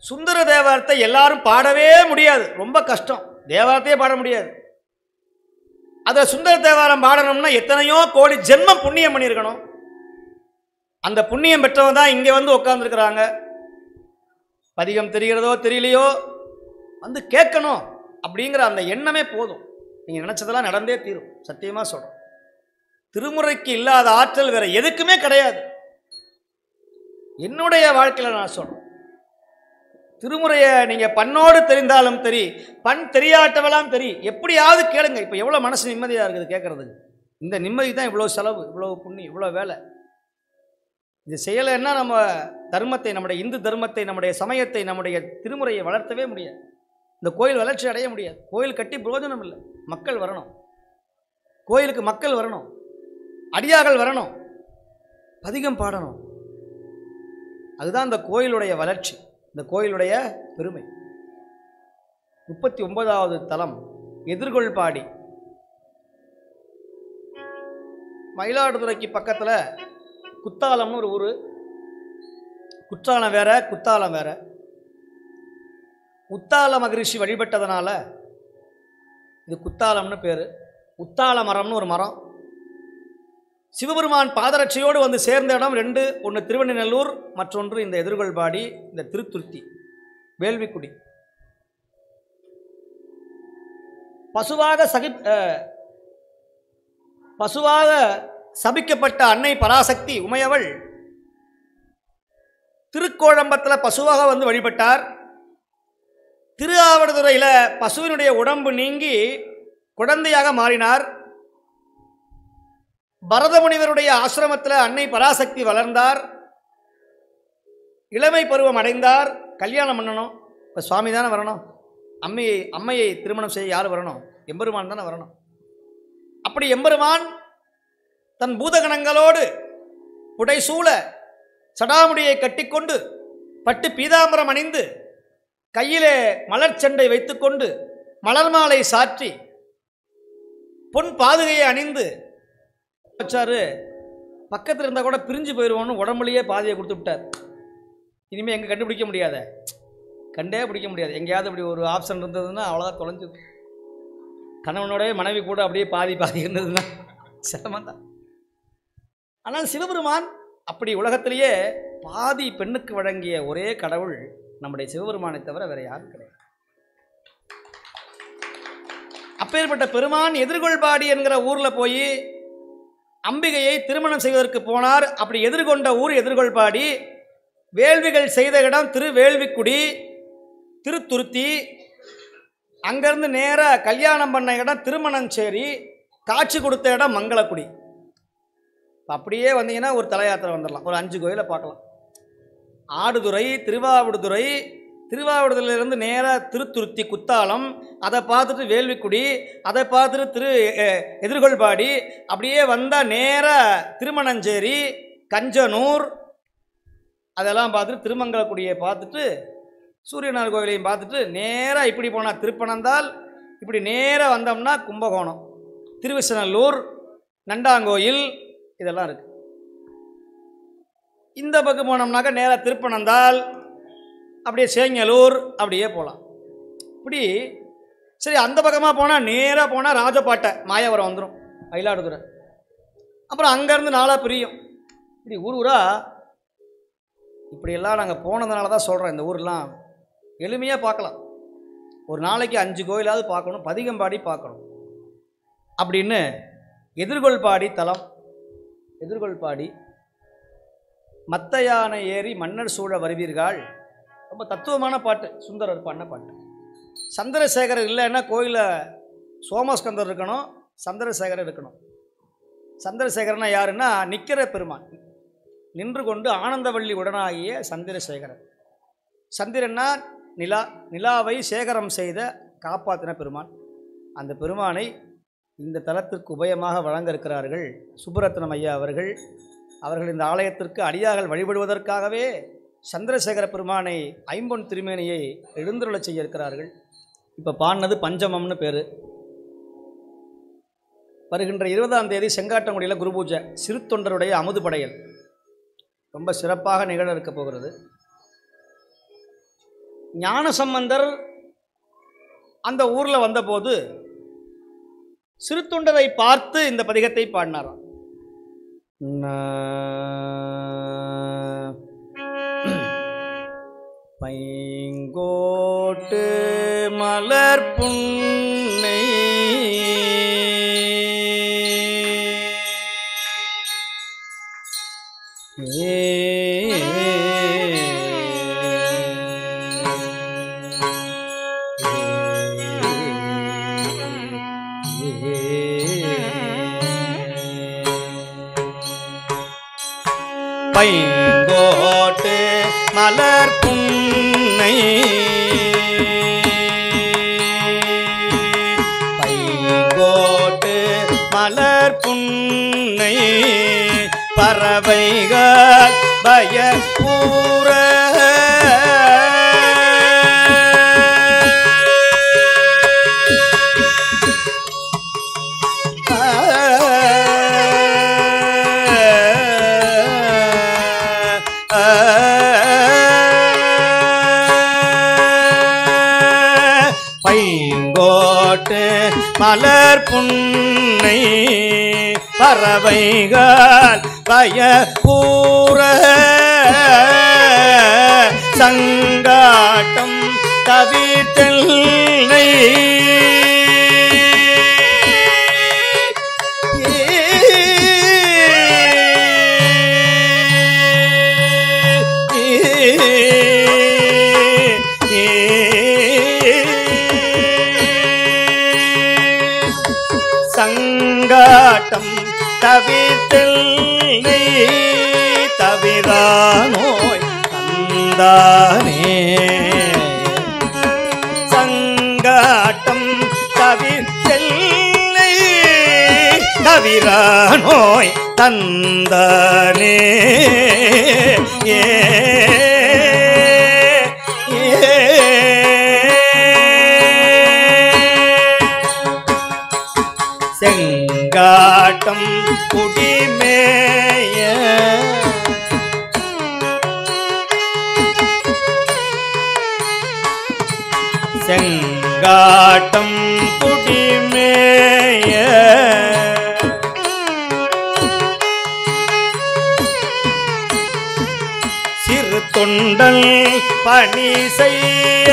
சுந்தர தேவாரத்தை எல்லாரும் பாடவே முடியாது ரொம்ப கஷ்டம் தேவாரத்தையே பாட முடியாது அதை சுந்தர தேவாரம் பாடணும்னா எத்தனையோ கோடி ஜென்மம் புண்ணியம் பண்ணியிருக்கணும் அந்த புண்ணியம் பெற்றவங்க தான் இங்கே வந்து உட்காந்துருக்குறாங்க பதிகம் தெரிகிறதோ தெரியலையோ வந்து கேட்கணும் அப்படிங்கிற அந்த எண்ணமே போதும் நீங்கள் நினச்சதெல்லாம் நடந்தே தீரும் சத்தியமாக சொல்கிறோம் திருமுறைக்கு இல்லாத ஆற்றல் வேற எதுக்குமே கிடையாது என்னுடைய வாழ்க்கையில் நான் சொல்கிறேன் திருமுறையை நீங்கள் பண்ணோடு தெரிந்தாலும் தெரி பண் தெரியாட்டவெல்லாம் தெரி எப்படியாவது கேளுங்க இப்போ எவ்வளோ மனசு நிம்மதியாக இருக்குது கேட்குறதுக்கு இந்த நிம்மதி தான் இவ்வளோ செலவு இவ்வளோ புண்ணியம் இவ்வளோ வேலை இது செய்யலைன்னா நம்ம தர்மத்தை நம்முடைய இந்து தர்மத்தை நம்முடைய சமயத்தை நம்முடைய திருமுறையை வளர்த்தவே முடியாது இந்த கோயில் வளர்ச்சி அடைய முடியாது கோயில் கட்டி பிரயோஜனம் இல்லை மக்கள் வரணும் கோயிலுக்கு மக்கள் வரணும் அடியார்கள் வரணும் பதிகம் பாடணும் அதுதான் இந்த கோயிலுடைய வளர்ச்சி இந்த கோயிலுடைய பெருமை முப்பத்தி ஒன்பதாவது தலம் எதிர்கொள் பாடி மயிலாடுதுறைக்கு பக்கத்தில் குத்தாலம்னு ஒரு ஊர் குற்றாலம் வேற குத்தாலம் வேற உத்தால மகரிஷி வழிபட்டதுனால இது குத்தாலம்னு பேர் உத்தால மரம்னு ஒரு மரம் சிவபெருமான் பாதரட்சையோடு வந்து சேர்ந்த இடம் ரெண்டு ஒன்று திருவண்ணநல்லூர் மற்றொன்று இந்த எதிர்கொள்பாடி இந்த திருத்துருத்தி வேள்விக்குடி பசுவாக சகி அஹ், பசுவாக சபிக்கப்பட்ட அன்னை பராசக்தி உமையவள் திருக்கோழம்பத்தில் பசுவாக வந்து வழிபட்டார் திருஆவடுதுறையில் பசுவினுடைய உடம்பு நீங்கி குழந்தையாக மாறினார் பரத முனிவருடைய ஆசிரமத்தில் அன்னை பராசக்தி வளர்ந்தார் இளமை பருவம் அடைந்தார் கல்யாணம் பண்ணணும் இப்போ சுவாமி தானே வரணும் அம்மையை அம்மையை திருமணம் செய்ய யார் வரணும் எம்பெருமான் தானே வரணும் அப்படி எம்பெருமான் தன் பூதகணங்களோடு புடைசூழ சடாமுடியை கட்டிக்கொண்டு பட்டு பீதாம்பரம் அணிந்து கையிலே மலர்ச்செண்டை வைத்துக்கொண்டு மலர் மாலை சாற்றி பொன் பாதுகையை அணிந்து வச்சாரு பக்கத்தில் இருந்தால் கூட பிரிஞ்சு போயிடுவோன்னு உடம்புலையே பாதியை கொடுத்து விட்டார் இனிமேல் எங்கே கண்டுபிடிக்க முடியாத கண்டே பிடிக்க முடியாது எங்கேயாவது இப்படி ஒரு ஆப்ஷன் இருந்ததுன்னா அவ்வளோதான் தொலைஞ்சது கணவனோடய மனைவி கூட அப்படியே பாதி பாதி இருந்ததுன்னா சிரமம் தான் ஆனால் சிவபெருமான் அப்படி உலகத்திலேயே பாதி பெண்ணுக்கு வழங்கிய ஒரே கடவுள் நம்முடைய சிவபெருமானை தவிர வேற யாரும் கிடையாது அப்பேற்பட்ட பெருமான் எதிர்கொள்பாடி என்கிற ஊரில் போய் அம்பிகையை திருமணம் செய்வதற்கு போனார் அப்படி எதிர்கொண்ட ஊர் எதிர்கொள்பாடி வேள்விகள் செய்த இடம் திருவேள்விக்குடி திருத்துருத்தி அங்கேருந்து நேராக கல்யாணம் பண்ண இடம் திருமணஞ்சேரி காட்சி கொடுத்த இடம் மங்களக்குடி இப்ப அப்படியே வந்தீங்கன்னா ஒரு தல யாத்திரை வந்துடலாம் ஒரு அஞ்சு கோயிலை பார்க்கலாம் ஆடுதுறை திருவாவடுதுறை திருவாவடுதுறையிலேருந்து நேராக திருத்துருத்தி குத்தாலம் அதை பார்த்துட்டு வேள்விக்குடி அதை பார்த்துட்டு திரு அஹ், எதிர்கொள்பாடி அப்படியே வந்தால் நேராக திருமணஞ்சேரி கஞ்சனூர் அதெல்லாம் பார்த்துட்டு திருமங்கலக்குடியை பார்த்துட்டு சூரியனார் கோவிலையும் பார்த்துட்டு நேராக இப்படி போனால் திருப்பனந்தால் இப்படி நேராக வந்தோம்னா கும்பகோணம் திருவிசநல்லூர் நண்டாங்கோயில் இதெல்லாம் இருக்குது இந்த பக்கம் போனோம்னாக்கா நேராக திருப்பனந்தால் அப்படியே சேங்கலூர் அப்படியே போகலாம் இப்படி சரி அந்த பக்கமாக போனால் நேராக போனால் ராஜபாட்டை மாயாவரம் வந்துடும் மயிலாடுதுறை அப்புறம் அங்கேருந்து நாளாக பிரியும் இப்படி ஊர் ஊராக இப்படியெல்லாம் நாங்கள் போனதுனால தான் சொல்கிறோம் இந்த ஊர்லாம் எளிமையாக பார்க்கலாம் ஒரு நாளைக்கு அஞ்சு கோயிலாவது பார்க்கணும் பதிகம்பாடி பார்க்கணும் அப்படின்னு எதிர்கொள்பாடி தலம் எதிர்கொள்பாடி மத்த யானை ஏறி மன்னர் சூழ வருவீர்கள் ரொம்ப தத்துவமான பாட்டு சுந்தரர் பண்ண பாட்டு சந்திரசேகரர் இல்லைன்னா கோயிலில் சோமஸ்கந்தர் இருக்கணும் சந்திரசேகரர் இருக்கணும் சந்திரசேகரனா யாருன்னா நிற்கிற பெருமான் நின்று கொண்டு ஆனந்தவள்ளி உடனாகிய சந்திரசேகரன் சந்திரன்னா நிலா நிலாவை சேகரம் செய்த காப்பாற்றின பெருமான் அந்த பெருமானை இந்த தலத்திற்கு உபயமாக வழங்க இருக்கிறார்கள் சுப்புரத்னம் ஐயா அவர்கள் அவர்கள் இந்த ஆலயத்திற்கு அடியார்கள் வழிபடுவதற்காகவே சந்திரசேகர பெருமானை ஐம்பொன் திருமேனியை எழுந்துருளச் செய்ய இருக்கிறார்கள் இப்போ பாடினது பஞ்சமம்னு பேர் வருகின்ற இருபதாம் தேதி செங்காட்டங்குடியில் குரு பூஜை சிறு தொண்டருடைய அமுது படையல் ரொம்ப சிறப்பாக நிகழ இருக்க போகிறது ஞானசம்பந்தர் அந்த ஊரில் வந்தபோது சிறுத்தொண்டரை பார்த்து இந்த பதிகத்தை பாடினாராம் பைங்கோட்டு மலர் புன்னை பைங்கோட்டு மலர் புன்னை பைங்கோட்டு மலர் புன்னை பறவைகள் பயக்கூற பைங்கோட்டு மலர் புன்னை பறவைகள் பயக்கூற சங்காட்டம் தவிர்த்தல்லை சங்காட்டம் தவிர்த்தல்லை தவிரா நோய் தந்தானே சங்காட்டம் தவிர்த்தல்லை தவிரா நோய் தந்தானே ஏ செங்காட்டம் குடிமேய செங்காட்டம் குடிமேய சிறு தொண்டல் பணி செய்ய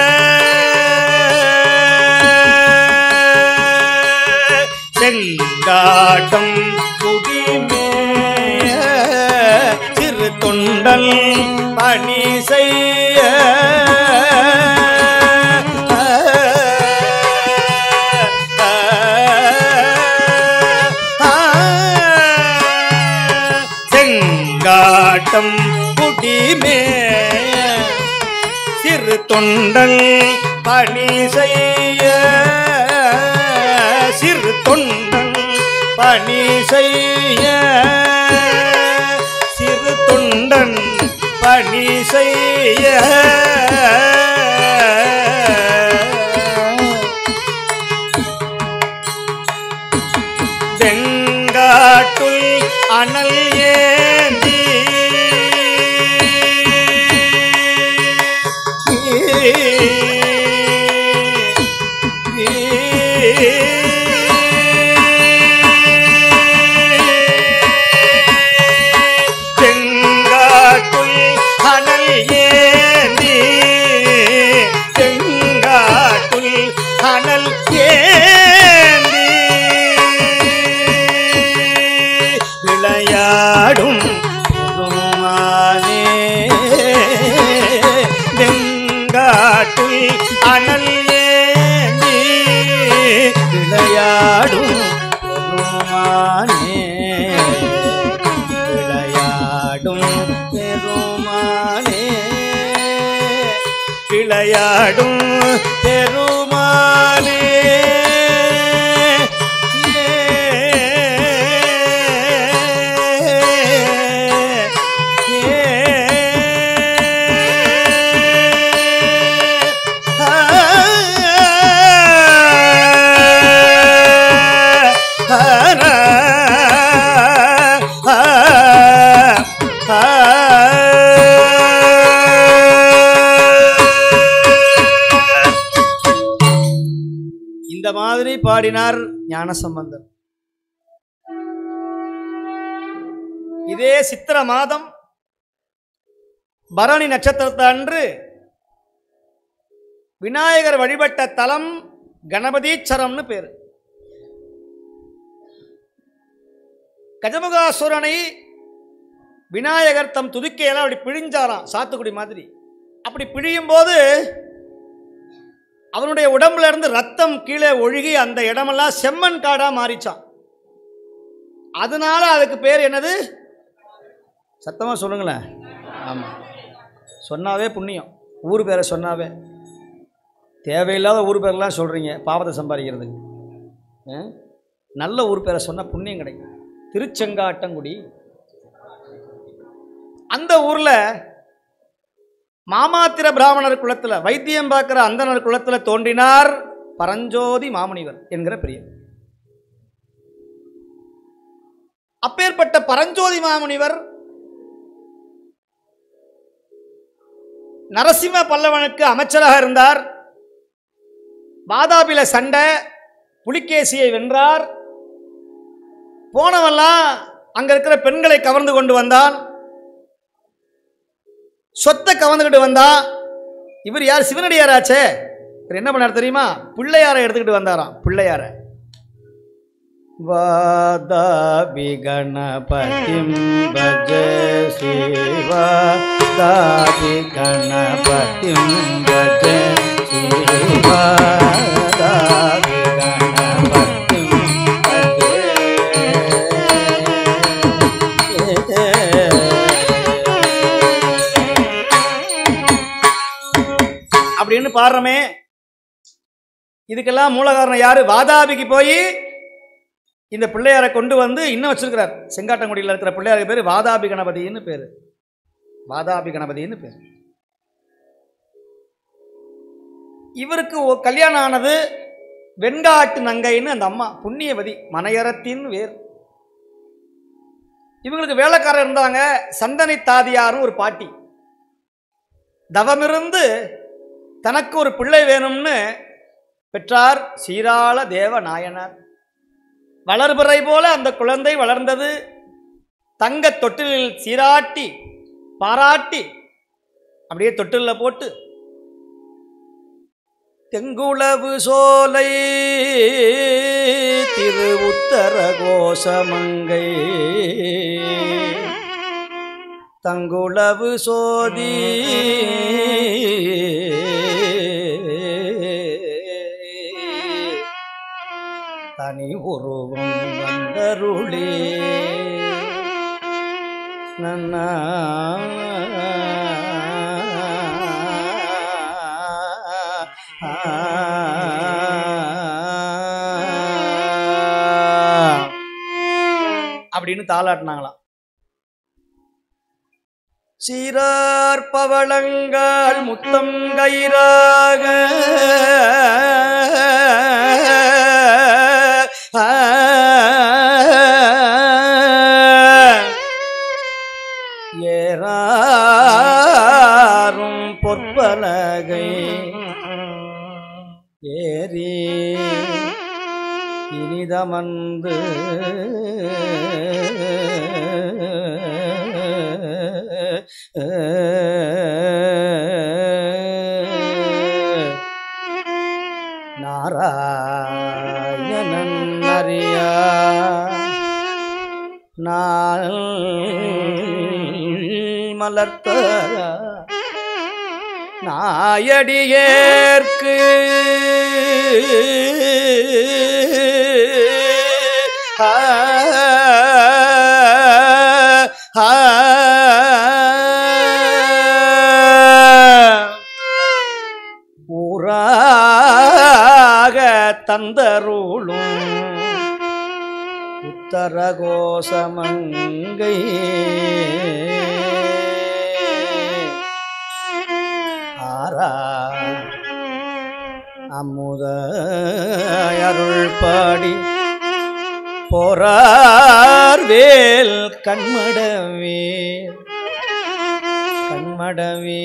செங்காட்டம் குடிமேய சிறு தொண்டல் பணி செய்ய செங்காட்டம் குடிமேய சிறு தொண்டல் பணி செய்ய சிறு தொண்டல் பணி செய்ய சிறு தொண்டன் பணி செய்ய வெங்காட்டுள் அனல் ஏந்தி செங்காட்டுள் அனல் ஏந்தி செங்காட்டுள் அனல் ஏந்தி விளையாடும் பெருமானே வெங்காட்டுள் அனல் ஏந்தி விளையாடும் பெருமானே விளையாடும் பெருமானே விளையாடும் பெருமானே ஆ மாதிரி பாடினார் ஞானசம்பந்தர் இதே சித்திர மாதம் பரணி நட்சத்திரத்து அன்று விநாயகர் வழிபட்ட தலம் கணபதீச்சரம்னு பேர் கஜமுகாசுரனை விநாயகர் தம் துதிக்கையெல்லாம் அப்படி பிழிஞ்சாராம் சாத்துக்குடி மாதிரி அப்படி பிழியும் போது அவனுடைய உடம்புல இருந்து ரத்தம் கீழே ஒழுகி அந்த இடமெல்லாம் செம்மண் காடா மாறிச்சான் அதனால அதுக்கு பேர் என்னது சத்தமாக சொல்லுங்களேன் ஆமாம் சொன்னாவே புண்ணியம் ஊர் பேரை சொன்னாவே தேவையில்லாத ஊர் பேரெல்லாம் சொல்கிறீங்க பாவத்தை சம்பாதிக்கிறதுக்கு ஆ? நல்ல ஊர் பேரை சொன்னால் புண்ணியம் கிடைக்கும் திருச்செங்காட்டங்குடி அந்த ஊரில் மாமாத்திர பிராமணர் குலத்தில் வைத்தியம் பார்க்குற அந்தனர் குலத்தில் தோன்றினார் பரஞ்சோதி மாமுனிவர் என்கிற பெரியவர் அப்பேற்பட்ட பரஞ்சோதி மாமுனிவர் நரசிம்ம பல்லவனுக்கு அமைச்சராக இருந்தார் வாதாபில சண்டை புலிகேசியை வென்றார் போனவெல்லாம் அங்க இருக்கிற பெண்களை கவர்ந்து கொண்டு வந்தான் சொத்தை கவர்ந்துக்கிட்டு வந்தான் இவர் யார் சிவனடியாராச்சே இவர் என்ன பண்ணார் தெரியுமா பிள்ளையாரை எடுத்துக்கிட்டு வந்தாராம் பிள்ளையாரை வாதாபி கணபதிம் பஜ சிவா தாபி கணபதிம் பஜ சிவா தாபி கணபதிம் அப்படின்னு பாடுறோமே இதுக்கெல்லாம் மூல காரணம் யாரு வாதாபிக்கு போய் இந்த பிள்ளையாரை கொண்டு வந்து இன்னும் வச்சிருக்கிறார் செங்காட்டங்குடியில் இருக்கிற பிள்ளையாருக்கு பேர் வாதாபி கணபதின்னு பேர் வாதாபி கணபதின்னு பேர் இவருக்கு ஒ- கல்யாணம் ஆனது வெண்காட்டு நங்கைன்னு அந்த அம்மா புண்ணியவதி மனையரத்தின் வேர் இவங்களுக்கு வேலைக்காரர் இருந்தாங்க சந்தனை தாதியாரும் ஒரு பாட்டி தவமிருந்து தனக்கு ஒரு பிள்ளை வேணும்னு பெற்றார் சீராள தேவ நாயனார் வளர்பிறை போல அந்த குழந்தை வளர்ந்தது தங்க தொட்டிலில் சீராட்டி பாராட்டி அப்படியே தொட்டிலில் போட்டு தெங்குளவு சோலை திரு உத்தர கோசமங்கை தங்குளவு சோதி தனி உருவம் வந்தருளே நன்னா அப்படின்னு தாளாட்டினாங்களாம் சீரார் பவளங்கள் முத்தம் கயிறாக ஏறாரும் பொற்பலகை ஏறி இனிதமந்து நாராயணன் அறியா நாள் மலர்த்த நாயடியேற்கு ஆ, ஆ, ஊராக தந்தருளும் உத்தரகோசமங்கை ஆரா அமுத அருள் பாடி போரார் வேல் கண்மடவே கண்மடவே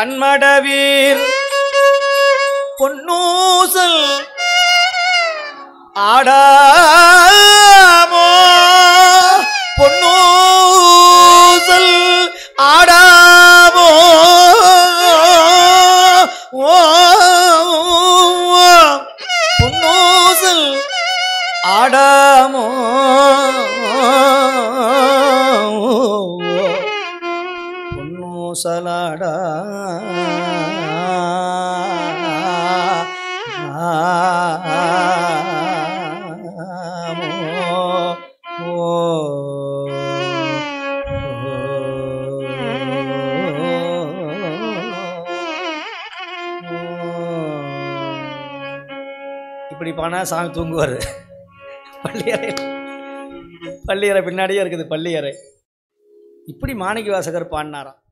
கண்மடவீர் பொன்னூசல் ஆடாமோ பொன்னூசல் ஆடாமோ ஓ, பொன்னூசல் ஆடாமோ பொன்னூசலாடா இப்படி பானா சாமி தூங்குவார் பள்ளியறை பள்ளியறை பின்னாடியே இருக்குது பள்ளியறை இப்படி மாணிக்க வாசகர் பாடினாராம்